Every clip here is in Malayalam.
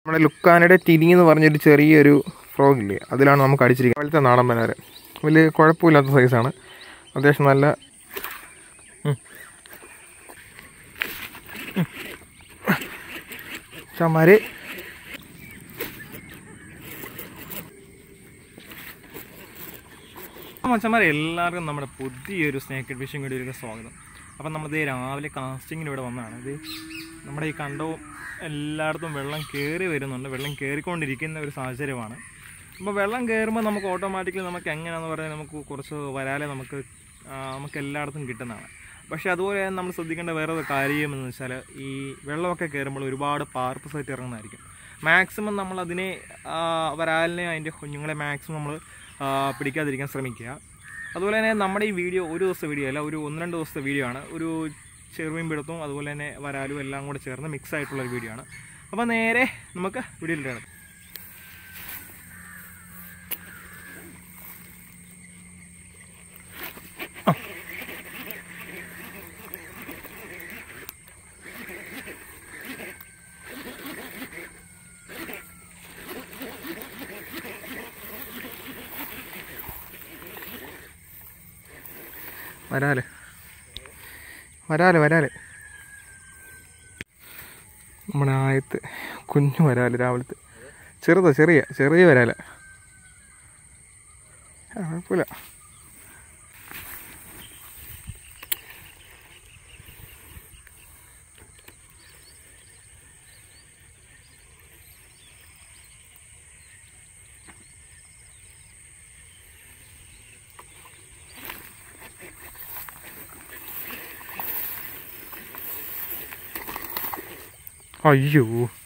നമ്മുടെ ലുക്കാനയുടെ ടിനി എന്ന് പറഞ്ഞൊരു ചെറിയൊരു ഫ്രോഗ് ഇല്ലേ അതിലാണ് നമുക്ക് അടിച്ചിരിക്കുന്നത് പോലത്തെ നാടൻ പനാര് വലിയ കുഴപ്പമില്ലാത്ത സൈസാണ് അത്യാവശ്യം നല്ല ഉം. ഉം. ചമാര് മച്ചന്മാരെ എല്ലാവർക്കും നമ്മുടെ പുതിയൊരു സ്നേക്ക് ഫിഷിംഗ് വീഡിയോയിലേക്ക് സ്വാഗതം അപ്പം നമ്മളിത് രാവിലെ കാസ്റ്റിങ്ങിന് ഇവിടെ വന്നതാണ് ഇത് നമ്മുടെ ഈ കണ്ടവും എല്ലായിടത്തും വെള്ളം കയറി വരുന്നുണ്ട് വെള്ളം കയറിക്കൊണ്ടിരിക്കുന്ന ഒരു സാഹചര്യമാണ് അപ്പോൾ വെള്ളം കയറുമ്പോൾ നമുക്ക് ഓട്ടോമാറ്റിക്കലി നമുക്ക് എങ്ങനെയാണെന്ന് പറഞ്ഞാൽ നമുക്ക് കുറച്ച് വരാലെ നമുക്ക് ആ, നമുക്ക് എല്ലായിടത്തും കിട്ടുന്നതാണ് പക്ഷേ അതുപോലെ തന്നെ നമ്മൾ ശ്രദ്ധിക്കേണ്ട വേറെ ഒരു കാര്യം എന്ന് വെച്ചാൽ ഈ വെള്ളമൊക്കെ കയറുമ്പോൾ ഒരുപാട് പാർപ്പ് സൈറ്റ് ഇറങ്ങുന്നതായിരിക്കും മാക്സിമം നമ്മൾ അതിനെ ആ, വരാലിനെ അതിൻ്റെ കുഞ്ഞുങ്ങളെ മാക്സിമം നമ്മൾ ആ, പിടിക്കാതിരിക്കാൻ ശ്രമിക്കുക അതുപോലെ തന്നെ നമ്മുടെ ഈ വീഡിയോ ഒരു ദിവസത്തെ വീഡിയോ അല്ല ഒരു ഒന്ന് രണ്ട് ദിവസത്തെ വീഡിയോ ആണ് ഒരു ചെറുമീൻ പിടുത്തവും അതുപോലെ തന്നെ വരാലും എല്ലാം കൂടെ ചേർന്ന് മിക്സ് ആയിട്ടുള്ള ഒരു വീഡിയോ ആണ് അപ്പോൾ നേരെ നമുക്ക് വീഡിയോയിൽ കിടക്കാം വരാല് വരാല് വരാല് നമ്മുടെ ആയത്ത് കുഞ്ഞു വരാല് രാവിലത്തെ ചെറുതാ ചെറിയ ചെറിയ വരാല ആ, കുഴപ്പമില്ല അയ്യോ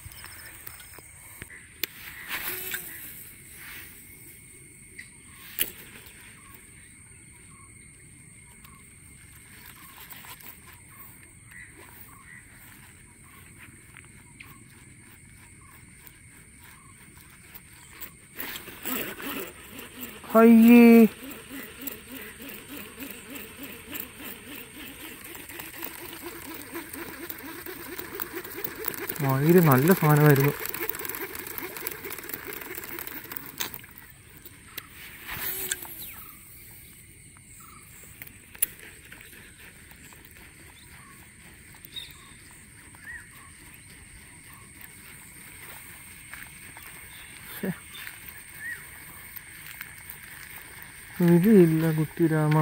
അയ്യേ മയില് നല്ല സാധനമായിരുന്നു ഇതില്ല കുട്ടിരാമ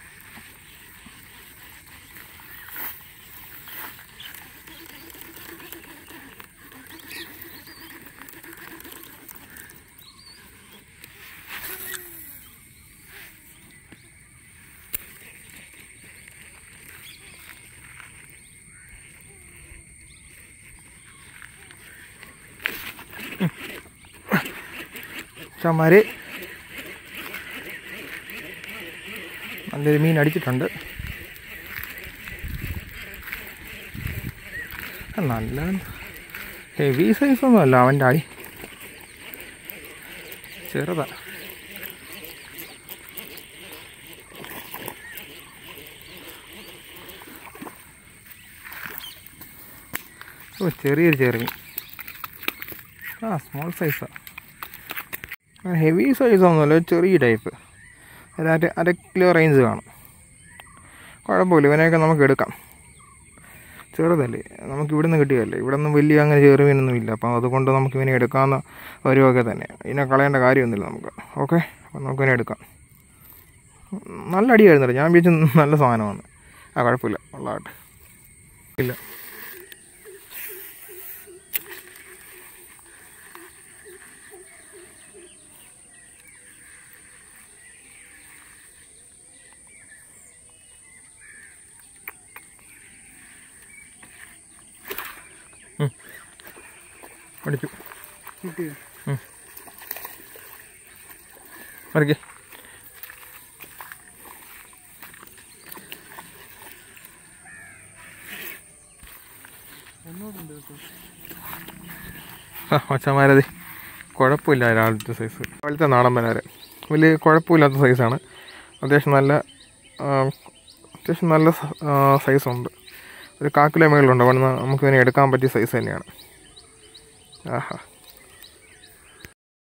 ചമാര് നല്ലൊരു മീൻ അടിച്ചിട്ടുണ്ട് ആ, നല്ല ഹെവി സൈസ് ഒന്നും അല്ല അവൻ്റെ അടി ചെറുതാ ഓ ചെറിയൊരു ചെറിയ ആ സ്മോൾ സൈസാ ഹെവി സൈസ് ഒന്നുമല്ല ഒരു ചെറിയ ടൈപ്പ് ഒരു അര അര കിലോ റേഞ്ച് കാണും കുഴപ്പമില്ല ഇവനെയൊക്കെ നമുക്ക് എടുക്കാം ചെറുതല്ലേ നമുക്ക് ഇവിടെ നിന്ന് കിട്ടിയതല്ലേ ഇവിടെ നിന്ന് വലിയ അങ്ങനെ ചെറുമീനൊന്നും ഇല്ല അപ്പം അതുകൊണ്ട് നമുക്ക് ഇവനെ എടുക്കാവുന്ന വരുമൊക്കെ തന്നെ ഇതിനെ കളയേണ്ട കാര്യമൊന്നുമില്ല നമുക്ക് ഓക്കെ അപ്പം നമുക്ക് ഇവനെ എടുക്കാം നല്ല അടിയായിരുന്നല്ലോ ഞാൻ വിചാരിച്ചു നല്ല സാധനമാണ് ആ കുഴപ്പമില്ല ഉള്ളതാട്ടെ ഇല്ല പഠിച്ചു മറിക്കേ മച്ചന്മാരത് കുഴപ്പമില്ല രാവിലത്തെ സൈസ് രാവിലത്തെ നാടൻ പനാര് വലിയ കുഴപ്പമില്ലാത്ത സൈസാണ് അത്യാവശ്യം നല്ല ആ, അത്യാവശ്യം നല്ല സൈസുണ്ട് ഒരു കാക്കിലോ മേളിലുണ്ട് അവിടെ നിന്ന് നമുക്ക് ഇതിനെ എടുക്കാൻ പറ്റിയ സൈസ് തന്നെയാണ് ആഹാ